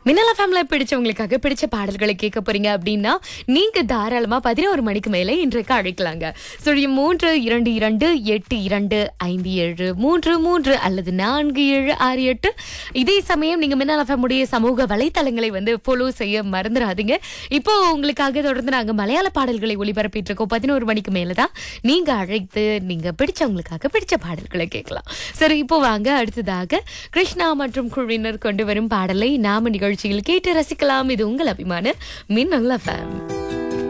மின்னலா family பிடிச்சவங்களுக்காக பிடிச்ச பாடல்களை கேட்க போறீங்க அப்படின்னா நீங்க தாராளமா பதினோரு மணிக்கு மேலே இன்றைக்கு அழைக்கலாங்க சுழி மூன்று இரண்டு இரண்டு எட்டு இரண்டு ஐந்து ஏழு மூன்று மூன்று அல்லது நான்கு ஏழு ஆறு எட்டு இதே சமயம் நீங்க மின்னலா ஃபேமுடைய சமூக வலைத்தளங்களை வந்து ஃபாலோ செய்ய மறந்துடாதீங்க இப்போ உங்களுக்காக தொடர்ந்து நாங்க மலையாள பாடல்களை ஒளிபரப்பிட்டு இருக்கோம் பதினோரு மணிக்கு மேலதான் நீங்க அழைத்து நீங்க பிடிச்சவங்களுக்காக பிடிச்ச பாடல்களை கேட்கலாம் சரி இப்போ வாங்க அடுத்ததாக கிருஷ்ணா மற்றும் குழுவினர் கொண்டு வரும் பாடலை நாம நிகழ்ச்சியில் கேட்டு ரசிக்கலாம் இது உங்கள் அபிமான மின்னல் ஃபேம்